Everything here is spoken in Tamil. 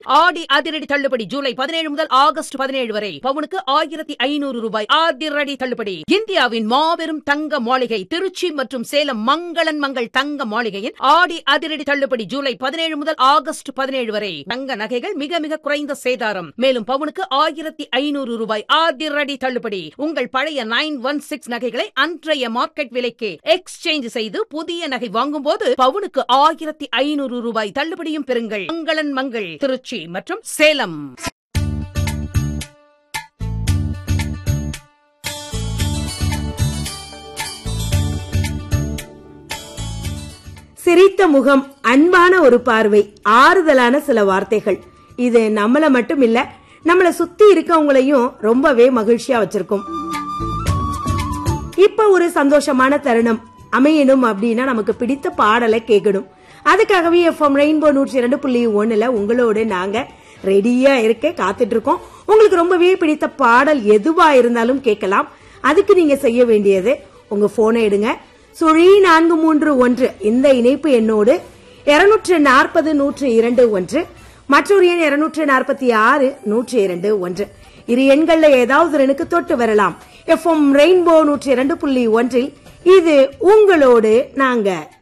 ஆடி அதிரடி தள்ளுபடி ஜூலை பதினேழு முதல் ஆகஸ்ட் பதினேழு வரை பவுனுக்கு ஆயிரத்தி ஐநூறு ரூபாய் அதிரடி தள்ளுபடி இந்தியாவின் மாபெரும் தங்க மாளிகை திருச்சி மற்றும் சேலம் மங்களன் மங்கள் தங்க மாளிகையின் ஆடி அதிரடி தள்ளுபடி ஜூலை பதினேழு முதல் ஆகஸ்ட் பதினேழு வரை தங்க நகைகள் மிக மிக குறைந்த சேதாரம் மேலும் பவுனுக்கு ஆயிரத்தி ஐநூறு ரூபாய் அதிரடி தள்ளுபடி உங்கள் பழைய நைன் ஒன் சிக்ஸ் நகைகளை அன்றைய மார்க்கெட் விலைக்கு எக்ஸ்சேஞ்ச் செய்து புதிய நகை வாங்கும்போது பவுனுக்கு ஆயிரத்தி ஐநூறு ரூபாய் தள்ளுபடியும் பெறுங்கள் மங்களன் மங்கள் திருச்சி மற்றும் சேலம் சிரித்த முகம் அன்பான ஒரு பார்வை ஆறுதலான சில வார்த்தைகள் இது நம்மள மட்டும் இல்ல நம்மள சுத்தி இருக்கவங்களையும் ரொம்பவே மகிழ்ச்சியா வச்சிருக்கும் இப்ப ஒரு சந்தோஷமான தருணம் அமையணும் அப்படின்னா நமக்கு பிடித்த பாடலை கேட்கணும் அதுக்காகவே எஃப்எம் ரெயின்போ நூற்றி இரண்டு புள்ளி ஒண்ணுல உங்களோட நாங்க ரெடியா இருக்க காத்துட்டு இருக்கோம் உங்களுக்கு ரொம்பவே பிடித்த பாடல் எதுவா இருந்தாலும் கேட்கலாம் அதுக்கு நீங்க செய்ய வேண்டியது உங்க போனை எடுங்க சுழி நான்கு மூன்று ஒன்று இந்த இணைப்பு எண்ணோடு இருநூற்று நாற்பது நூற்று இரண்டு ஒன்று மற்றொரு எண் இருநூற்று நாற்பத்தி ஆறு நூற்றி இரண்டு ஒன்று இரு எண்கள்ல ஏதாவது ஒரு எண்ணுக்கு தொட்டு வரலாம் எஃப்எம் ரெயின்போ நூற்றி இரண்டு புள்ளி ஒன்றில் இது உங்களோடு நாங்க